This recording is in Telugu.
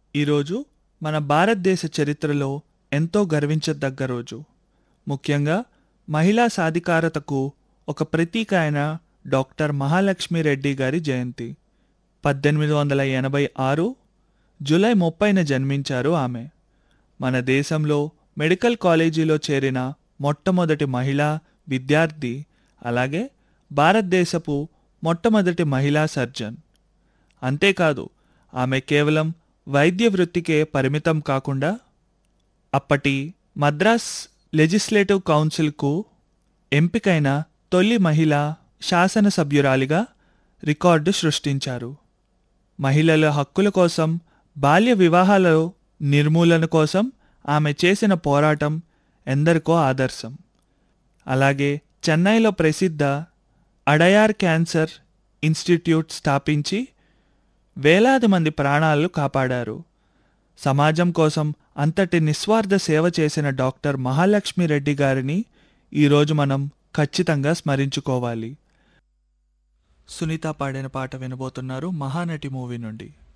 ఈరోజు మన భారతదేశ చరిత్రలో ఎంతో గర్వించదగ్గ రోజు ముఖ్యంగా మహిళా సాధికారతకు ఒక ప్రతీక అయిన డాక్టర్ మహాలక్ష్మి రెడ్డి గారి జయంతి పద్దెనిమిది వందల ఎనభై ఆరు జూలై ముప్పైన జన్మించారు ఆమె మన దేశంలో మెడికల్ కాలేజీలో చేరిన మొట్టమొదటి మహిళా విద్యార్థి అలాగే భారతదేశపు మొట్టమొదటి మహిళా సర్జన్ అంతేకాదు ఆమె కేవలం వైద్య వృత్తికే పరిమితం కాకుండా అప్పటి మద్రాస్ లెజిస్లేటివ్ కౌన్సిల్కు ఎంపికైన తొలి మహిళ శాసనసభ్యురాలిగా రికార్డు సృష్టించారు మహిళల హక్కుల కోసం బాల్య వివాహాల నిర్మూలన కోసం ఆమె చేసిన పోరాటం ఎందరికో ఆదర్శం అలాగే చెన్నైలో ప్రసిద్ధ అడయార్ క్యాన్సర్ ఇన్స్టిట్యూట్ స్థాపించి వేలాది మంది ప్రాణాలు కాపాడారు సమాజం కోసం అంతటి నిస్వార్థ సేవ చేసిన డాక్టర్ మహాలక్ష్మి రెడ్డి గారిని ఈరోజు మనం ఖచ్చితంగా స్మరించుకోవాలి సునీత పాడిన పాట వినబోతున్నారు మహానటి మూవీ నుండి